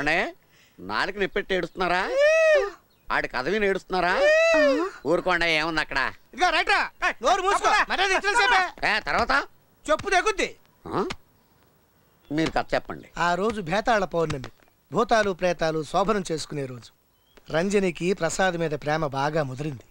ఏమండే నాలుగు నిప్పెట్టి ఏడుస్తున్నారా ఆడి కదవిని ఏడుస్తున్నారా ఊరుకోండి ఏముంది అక్కడ ఇదిగో రైట్రా నోరు మూసుకో మర్యాద ఇచ్చేసేపే ఏ తర్వాత చెప్పు తెగుద్ది ఆ? మీరు కథ చెప్పండి ఆ రోజు భేతాళ పౌర్ణమి భూతాలు ప్రేతాలు శోభనం చేసుకునే రోజు రంజనికి ప్రసాద్ మీద ప్రేమ బాగా ముదిరింది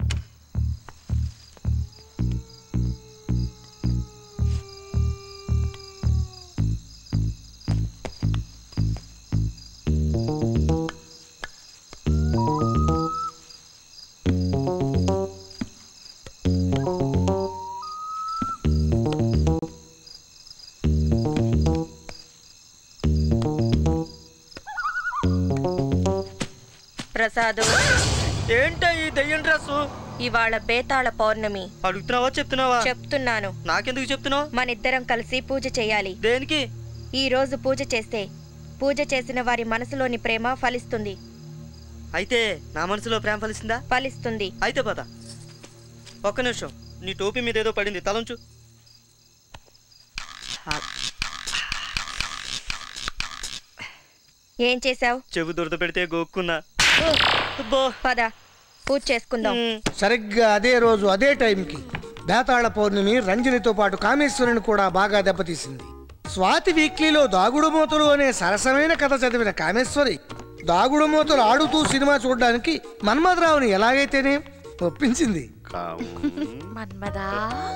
ప్రసాదు ఏంటా ఈ దెయ్యం డ్రెస్సు ఇవాళ బేతాళ పౌర్ణమి అడుగుతున్నావా చెప్తున్నావా చెప్తున్నాను నాకెందుకు చెప్తున్నావు మనిద్దరం కలిసి పూజ చేయాలి దేనికి ఈ రోజు పూజ చేస్తే పూజ చేసిన వారి మనసులోని ప్రేమ ఫలిస్తుంది అయితే నా మనసులో ప్రేమ ఫలిసిందా ఫలిస్తుంది అయితే పద ఒక్క నిమిషం నీ టోపీ మీద ఏదో పడింది తలంచు ఏం చేశావు చెవు దురద పెడితే గోక్కున్నా అబ్బా. పద పూజ చేసుకుందాం ఉమ్. సరిగ్గా అదే రోజు అదే టైంకి బేతాళ పౌర్ణమి రంజనితో పాటు కామేశ్వరుని కూడా బాగా దెబ్బతీసింది స్వాతి వీక్లీలో దాగుడు మూతలు అనే సరసమైన కథ చదివిన కామేశ్వరి దాగుడు మూతలు ఆడుతూ సినిమా చూడడానికి మన్మథరావుని ఎలాగైతేనే ఒప్పించింది మన్మదా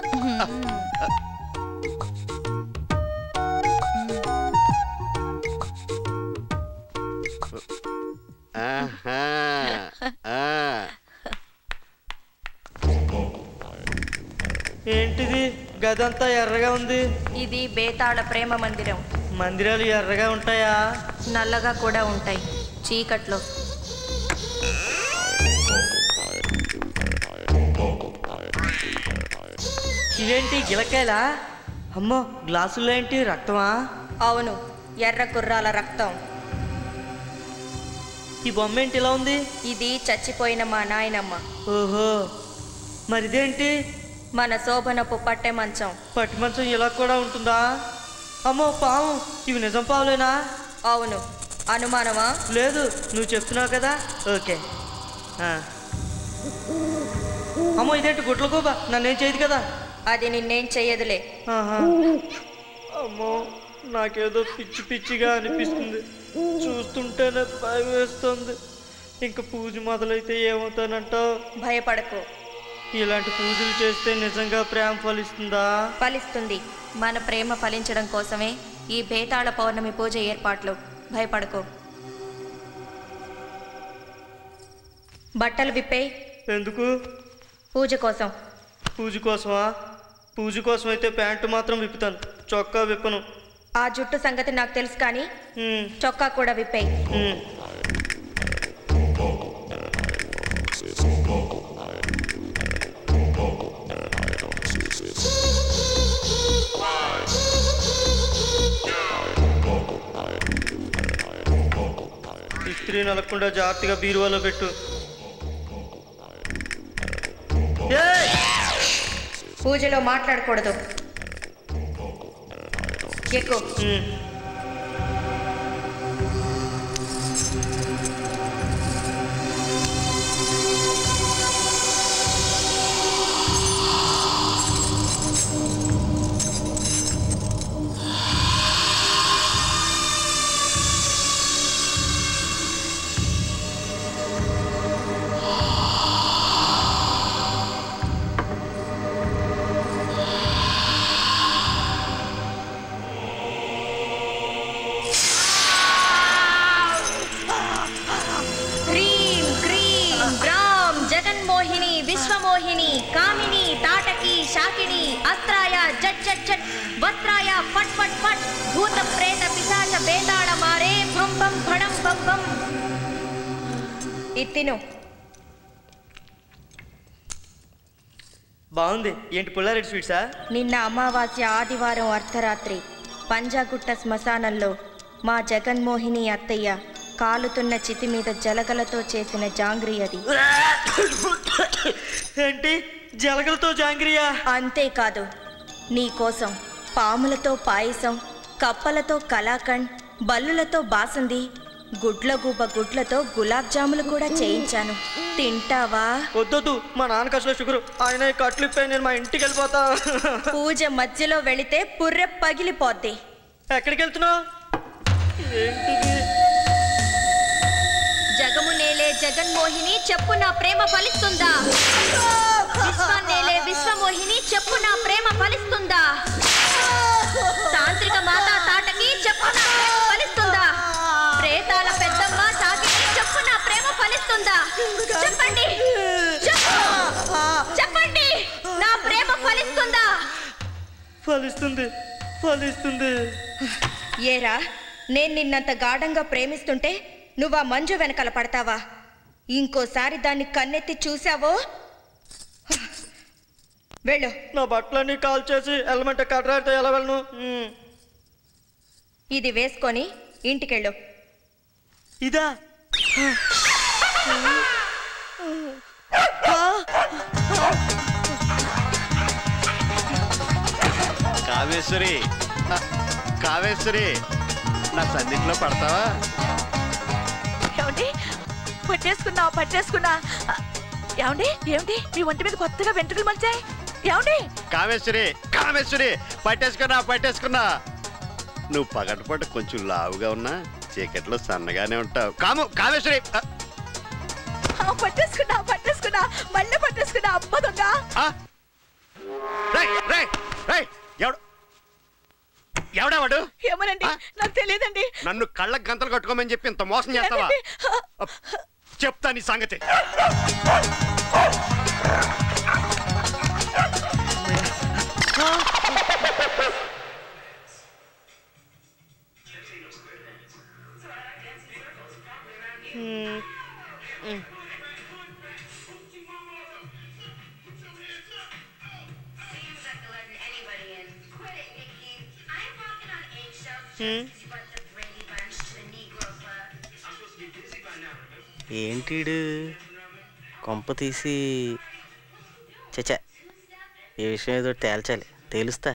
ఆహా. ఆ. ఏంటిది గదంతా ఎర్రగా ఉంది ఇది బేతాళ ప్రేమ మందిరం మందిరాలు ఎర్రగా ఉంటాయా నల్లగా కూడా ఉంటాయి చీకట్లో ఇవేంటి గిలకాయలా అమ్మో గ్లాసుల్లో ఏంటి రక్తమా అవును ఎర్ర గుర్రాల రక్తం ఈ బొమ్మ ఏంటి ఇలా ఉంది ఇది చచ్చిపోయిన మా నాయనమ్మ ఓహో మరిదేంటి మన శోభనపు పట్టె మంచం పట్టి మంచం ఇలా కూడా ఉంటుందా అమ్మో పాము ఇవి నిజం పావులేనా అవును అనుమానమా లేదు నువ్వు చెప్తున్నావు కదా ఓకే ఆ. అమ్మో ఇదేంటి గుడ్ల కూబ నన్నేం చేయదు కదా అది నిన్నేం చెయ్యదులే ఆహా. అమ్మో నాకేదో పిచ్చి పిచ్చిగా అనిపిస్తుంది చూస్తుంటేనే భయం వేస్తుంది ఇంకా పూజ మొదలైతే ఏమవుతానంటావు భయపడకు ఇలాంటి పూజలు చేస్తే నిజంగా ప్రేమ ఫలిస్తుందా ఫలిస్తుంది మన ప్రేమ ఫలించడం కోసమే ఈ బేతాళ పౌర్ణమి పూజ ఏర్పాట్లు భయపడకు బట్టలు విప్పే ఎందుకు పూజ కోసం పూజ కోసమా పూజ కోసం అయితే ప్యాంటు మాత్రం విప్పుతాను చొక్కా విప్పను ఆ జుట్టు సంగతి నాకు తెలుసు కానీ ఉమ్, చొక్కా కూడా విప్పేయి ఉమ్. ఇస్త్రీ నలగకుండా జాగ్రత్తగా బీరువాలో పెట్టు ఏయ్! పూజలో మాట్లాడకూడదు ఎక్కువ ఉమ్. హ్రీం క్రీం గ్రాం జగన్మోహిని విశ్వమోహిని కామిని తాటకి శాకిని అస్త్రాయ జట్ జట్ జట్ వస్త్రాయ ఫట్ ఫట్ ఫట్ భూత ప్రేత పిశాచ బేతాళ మారే భం భం భడం భం భం ఇది తిను బాగుంది ఏంటి పుల్లారెడ్డి స్వీట్సా నిన్న అమావాస్య ఆదివారం అర్ధరాత్రి పంజాగుట్ట శ్మశానంలో మా జగన్మోహిని అత్తయ్య కాలుతున్న చితి మీద జలగలతో చేసిన జాంగ్రీ అది ఏంటి జలగలతో జాంగ్రియా అంతేకాదు నీకోసం పాములతో పాయసం కప్పలతో కలాకండ్ బల్లులతో బాసుంది గుడ్ల గుబ్బ గుడ్లతో గులాబ్ జాములు కూడా చేయించాను తింటావా వద్దొద్దు మా నాన్నకి అసలు షుగర్ ఆయన ఈ కట్లు ఇప్పాయి నేను మా ఇంటికి వెళ్ళిపోతా పూజ మధ్యలో వెళితే పుర్రె పగిలిపోద్ది ఎక్కడికి వెళ్తున్నావు ఏంటిది జగము నేలే జగన్మోహిని చెప్పు నా ప్రేమ ఫలిస్తుందా విశ్వాన్నేలే విశ్వమోహిని చెప్పు నా ప్రేమ ఫలిస్తుందా తాంత్రిక మాతా తాటకి చెప్పు నా ప్రేమ ఫలిస్తుందా ప్రేతాల పెద్దమ్మ తాకిని చెప్పు నా ప్రేమ ఫలిస్తుందా చెప్పండి చెప్పు. చెప్పండి నా ప్రేమ ఫలిస్తుందా ఫలిస్తుంది ఫలిస్తుంది ఏరా నేను నిన్నంత గాఢంగా ప్రేమిస్తుంటే నువ్వా మంజు వెనకాల పడతావా ఇంకోసారి దాన్ని కన్నెత్తి చూసావో వెళ్ళు నా బట్టలన్నీ కాల్ చేసి ఎలమంటే కట్టరాడితే ఎలా వెళ్ళను మ్మ్. ఇది వేసుకొని ఇంటికెళ్ళు ఇదా కామేశ్వరి ఆ, కామేశ్వరి నా సన్నిధిలో పడతావా ఏమండి పట్టేసుకున్నా పట్టేసుకున్నా ఆ, ఏమండి ఏమిటి మీ ఒంటి మీద కొత్తగా వెంట్రుకలు మొలిచాయి ఏమండి కామేశ్వరి కామేశ్వరి పట్టేసుకున్నా పట్టేసుకున్నా నువ్వు పగటిపూట కొంచెం లావుగా ఉన్నా చీకట్లో సన్నగానే ఉంటావు కాము కామేశ్వరి ఆ, ఆ, పట్టేసుకున్నా పట్టేసుకున్నా మళ్ళీ పట్టేసుకున్నా అమ్మ దొంగ ఆ? రేయ్, రేయ్, రేయ్, ఎవడు ఎవడెవడు ఏమోనండి ఆ? నాకు తెలియదండి నన్ను కళ్ళకు గంతలు కట్టుకోమని చెప్పి ఇంత మోసం చేస్తావా అప్, చెప్తా నీ సంగతి Seems like they're letting anybody in. Quit it, Nikki. I'm walking on eggshells just 'cause you brought the Brady Bunch to the Negro Club. ఏంటిడు కొంప తీసి చచ్చా ఈ విషయం ఏదో తేల్చాలి తేలుస్తా